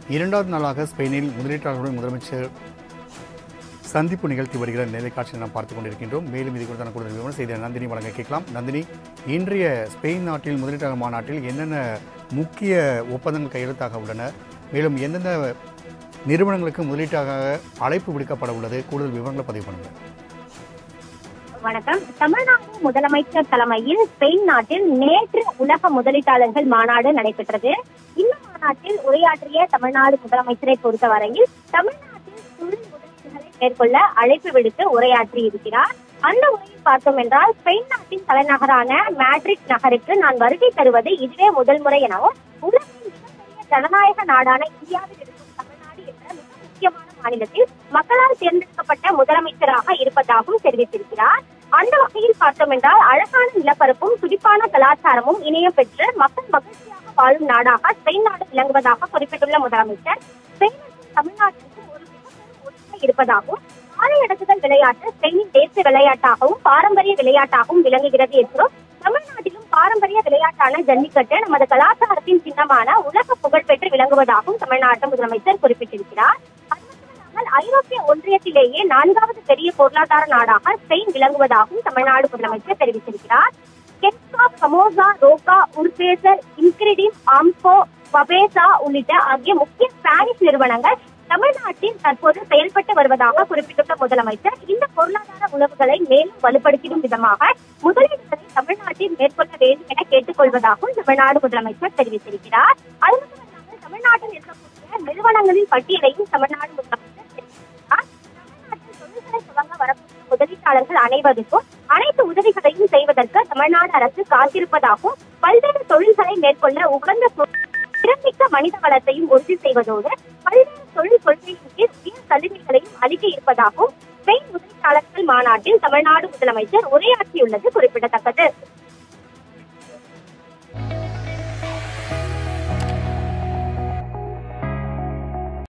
இரண்டாவது நாளாக ஸ்பெயினில் முதலீட்டாளர்களுடன் முதலமைச்சர் சந்திப்பு நிகழ்த்தி வருகிற நிலை காட்சியை நாம் பார்த்துக் கொண்டிருக்கின்றோம் மேலும் இது குறித்தான கூடுதல் விவரம் செய்தியை நந்தினி வழங்க கேட்கலாம் நந்தினி இன்றைய ஸ்பெயின் நாட்டில் முதலீட்டாளர் மாநாட்டில் என்னென்ன முக்கிய ஒப்பந்தங்கள் கையெழுத்தாக உள்ளன மேலும் எந்தெந்த நிறுவனங்களுக்கு முதலீட்டாக அழைப்பு விடுக்கப்பட உள்ளது கூடுதல் விவரங்களை பதிவு பண்ணுங்கள் வணக்கம் தமிழ்நாடு முதலமைச்சர் தலைமையில் ஸ்பெயின் நாட்டில் நேற்று உலக முதலீட்டாளர்கள் மாநாடு நடைபெற்றது இந்த மாநாட்டில் உரையாற்றிய தமிழ்நாடு முதலமைச்சரை பொறுத்தவரையில் தமிழ்நாட்டில் தொழில் முதலீடுகளை மேற்கொள்ள அழைப்பு விடுத்து உரையாற்றி இருக்கிறார் அந்த உரையில் பார்த்தோம் என்றால் ஸ்பெயின் நாட்டின் தலைநகரான மேட்ரிட் நகருக்கு நான் வருகை தருவது இதுவே முதல் முறை எனவும் உலகின் மிகப்பெரிய ஜனநாயக நாடான இந்தியாவில் இருக்கும் தமிழ்நாடு என்ற மிக முக்கியமான மாநிலத்தில் மக்களால் தேர்ந்தெடுக்கப்பட்ட முதலமைச்சராக இருப்பதாகவும் தெரிவித்திருக்கிறார் அந்த வகையில் பார்த்தோம் என்றால் அழகான நிலப்பரப்பும் துடிப்பான கலாச்சாரமும் இணையம் பெற்று மக்கள் மகிழ்ச்சியாக வாழும் நாடாக ஸ்பெயின் நாடு விளங்குவதாக குறிப்பிட்டுள்ள முதலமைச்சர் ஸ்பெயினுக்கும் தமிழ்நாட்டிற்கும் ஒரு மிகப்பெரும் ஒற்றுமை இருப்பதாகவும் காலை அடக்குதல் விளையாட்டு ஸ்பெயினின் தேசிய விளையாட்டாகவும் பாரம்பரிய விளையாட்டாகவும் விளங்குகிறது என்றும் தமிழ்நாட்டிலும் பாரம்பரிய விளையாட்டான ஜல்லிக்கட்டு நமது கலாச்சாரத்தின் சின்னமான உலக புகழ்பெற்று விளங்குவதாகவும் தமிழ்நாட்டு முதலமைச்சர் குறிப்பிட்டிருக்கிறார் அது மட்டுமல்லாமல் ஐரோப்பிய ஒன்றியத்திலேயே நான்காவது பெரிய பொருளாதார நாடாக ஸ்பெயின் விளங்குவதாகவும் தமிழ்நாடு முதலமைச்சர் தெரிவித்திருக்கிறார் கெட்கா சமோசா ரோகா உர்பேசர் இன்கிரிடிம் ஆம்கோ பபேசா உள்ளிட்ட ஆகிய முக்கிய ஸ்பானிஷ் நிறுவனங்கள் தமிழ்நாட்டில் தற்போது செயல்பட்டு வருவதாக குறிப்பிட்டுள்ள முதலமைச்சர் இந்த பொருளாதார உறவுகளை மேலும் வலுப்படுத்திடும் விதமாக முதலீடுகளை தமிழ்நாட்டில் மேற்கொள்ள வேண்டும் என கேட்டுக்கொள்வதாகவும் தமிழ்நாடு முதலமைச்சர் தெரிவித்திருக்கிறார் அது மட்டுமல்லாமல் தமிழ்நாட்டில் இருக்கக்கூடிய நிறுவனங்களின் பட்டியலையும் தமிழ்நாடு முதலமைச்சர் தெரிவித்திருக்கிறார் தமிழ்நாட்டில் தொழில்களை துவங்க வரக்கூடிய முதலீட்டாளர்கள் அனைவருக்கும் அனைத்து உதவிகளையும் செய்வதற்கு தமிழ்நாடு அரசு காத்திருப்பதாகவும் பல்வேறு தொழில்களை மேற்கொள்ள உகந்த சூழல் திறன்மிக்க மனித வளத்தையும் உறுதி செய்வதோடு பல்வேறு தொழில் கொள்கையின் கீழ் உயர் சலுகைகளையும் அளிக்க இருப்பதாகவும் ஸ்பெயின் முதலீட்டாளர்கள் மாநாட்டில் தமிழ்நாடு முதலமைச்சர் உரையாற்றியுள்ளது குறிப்பிடத்தக்கது